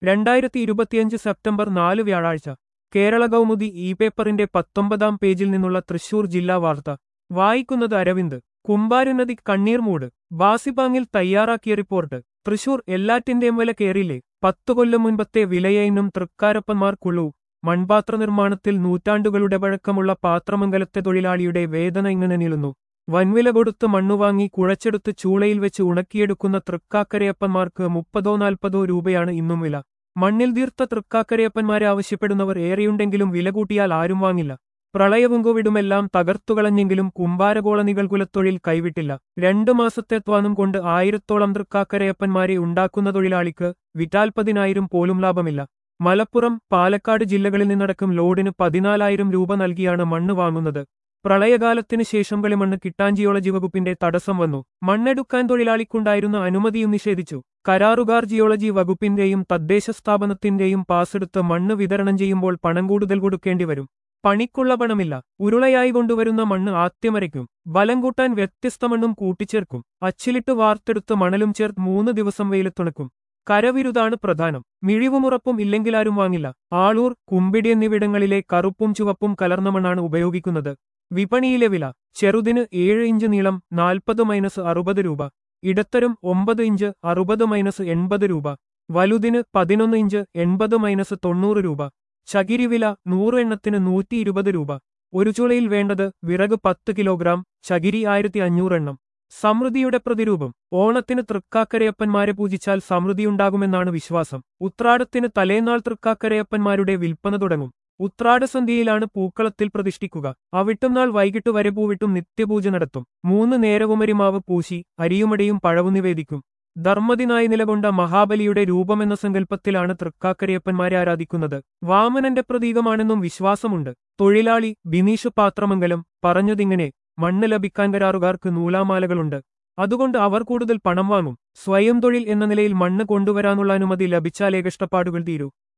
രണ്ടായിരത്തി ഇരുപത്തിയഞ്ച് സെപ്റ്റംബർ നാല് വ്യാഴാഴ്ച കേരള കൗമുദി ഇ പേപ്പറിന്റെ പത്തൊമ്പതാം പേജിൽ നിന്നുള്ള തൃശൂർ ജില്ലാ വാർത്ത വായിക്കുന്നത് അരവിന്ദ് കുമ്പാരുനദി കണ്ണീർമൂട് ബാസിബാങ്ങിൽ തയ്യാറാക്കിയ റിപ്പോർട്ട് തൃശൂർ എല്ലാറ്റിന്റെയും വില കേറില്ലേ പത്തു കൊല്ലം മുൻപത്തെ വിലയൈനും തൃക്കാരപ്പന്മാർക്കുള്ളൂ മൺപാത്ര നിർമ്മാണത്തിൽ നൂറ്റാണ്ടുകളുടെ പഴക്കമുള്ള പാത്രമംഗലത്തെ തൊഴിലാളിയുടെ വേദന ഇങ്ങനെ നീളുന്നു വൻവില കൊടുത്ത് മണ്ണുവാങ്ങി കുഴച്ചെടുത്ത് ചൂളയിൽ വെച്ച് ഉണക്കിയെടുക്കുന്ന തൃക്കാക്കരയപ്പന്മാർക്ക് മുപ്പതോ നാൽപ്പതോ രൂപയാണ് ഇന്നും വില മണ്ണിൽ തീർത്ത തൃക്കാക്കരയപ്പന്മാരെ ആവശ്യപ്പെടുന്നവർ ഏറെയുണ്ടെങ്കിലും വില കൂട്ടിയാൽ ആരും വാങ്ങില്ല പ്രളയവും കോവിഡുമെല്ലാം തകർത്തുകളഞ്ഞെങ്കിലും കുമ്പാരകോളനികൾ കുലത്തൊഴിൽ കൈവിട്ടില്ല രണ്ടു മാസത്തെ ത്വാനം കൊണ്ട് ആയിരത്തോളം തൃക്കാക്കരയപ്പന്മാരെ ഉണ്ടാക്കുന്ന തൊഴിലാളിക്ക് വിറ്റാൽപ്പതിനായിരം പോലും ലാഭമില്ല മലപ്പുറം പാലക്കാട് ജില്ലകളിൽ നിന്നടക്കം ലോഡിന് പതിനാലായിരം രൂപ നൽകിയാണ് മണ്ണ് വാങ്ങുന്നത് പ്രളയകാലത്തിന് ശേഷം കളിമണ്ണ് കിട്ടാൻ ജിയോളജി വകുപ്പിന്റെ തടസ്സം വന്നു മണ്ണെടുക്കാൻ തൊഴിലാളിക്കുണ്ടായിരുന്ന അനുമതിയും നിഷേധിച്ചു കരാറുകാർ ജിയോളജി വകുപ്പിന്റെയും തദ്ദേശ സ്ഥാപനത്തിന്റെയും പാസെടുത്ത് മണ്ണ് വിതരണം ചെയ്യുമ്പോൾ പണം കൂടുതൽ കൊടുക്കേണ്ടി വരും പണിക്കുള്ള പണമില്ല ഉരുളയായി കൊണ്ടുവരുന്ന മണ്ണ് ആത്യമരയ്ക്കും ബലം കൂട്ടാൻ വ്യത്യസ്ത മണ്ണും കൂട്ടിച്ചേർക്കും അച്ചിലിട്ട് വാർത്തെടുത്ത് മണലും ചേർത്ത് മൂന്ന് ദിവസം വെയിലത്തുണക്കും കരവിരുതാണ് പ്രധാനം മിഴിവുമുറപ്പും ഇല്ലെങ്കിലാരും വാങ്ങില്ല ആളൂർ കുമ്പിടി എന്നിവിടങ്ങളിലെ കറുപ്പും ചുവപ്പും കലർന്ന മണ്ണാണ് ഉപയോഗിക്കുന്നത് വിപണിയിലെ വില ചെറുതിന് ഏഴ് ഇഞ്ച് നീളം നാൽപ്പത് മൈനസ് അറുപത് രൂപ ഇടത്തരം ഒമ്പത് ഇഞ്ച് അറുപത് മൈനസ് എൺപത് രൂപ വലുതിന് പതിനൊന്ന് ഇഞ്ച് എൺപത് മൈനസ് തൊണ്ണൂറ് രൂപ ചകിരി വില നൂറ് എണ്ണത്തിന് നൂറ്റി ഇരുപത് രൂപ ഒരു ചുളയിൽ വേണ്ടത് വിറക് പത്ത് കിലോഗ്രാം ചകിരി ആയിരത്തി അഞ്ഞൂറ് എണ്ണം സമൃദ്ധിയുടെ പ്രതിരൂപം ഓണത്തിന് തൃക്കാക്കരയപ്പന്മാരെ പൂജിച്ചാൽ സമൃദ്ധിയുണ്ടാകുമെന്നാണ് വിശ്വാസം ഉത്രാടത്തിന് തലേനാൾ തൃക്കാക്കരയപ്പന്മാരുടെ വിൽപ്പന തുടങ്ങും ഉത്രാടസന്ധ്യയിലാണ് പൂക്കളത്തിൽ പ്രതിഷ്ഠിക്കുക അവിട്ടുംനാൾ വൈകിട്ട് വരെ പൂവിട്ടും നിത്യപൂജ നടത്തും മൂന്ന് നേരവുമരിമാവ് പൂശി അരിയുമടയും പഴവു നിവേദിക്കും ധർമ്മദിനായി നിലകൊണ്ട മഹാബലിയുടെ രൂപമെന്ന സങ്കല്പത്തിലാണ് തൃക്കാക്കരയപ്പന്മാരെ ആരാധിക്കുന്നത് വാമനന്റെ പ്രതീകമാണെന്നും വിശ്വാസമുണ്ട് തൊഴിലാളി ബിനീഷ് പാത്രമംഗലം പറഞ്ഞതിങ്ങനെ മണ്ണ് ലഭിക്കാൻ കരാറുകാർക്ക് നൂലാമാലകളുണ്ട് അതുകൊണ്ട് അവർ കൂടുതൽ പണം വാങ്ങും സ്വയം തൊഴിൽ എന്ന നിലയിൽ മണ്ണ് കൊണ്ടുവരാനുള്ള അനുമതി ലഭിച്ചാലേ കഷ്ടപ്പാടുകൾ തീരൂ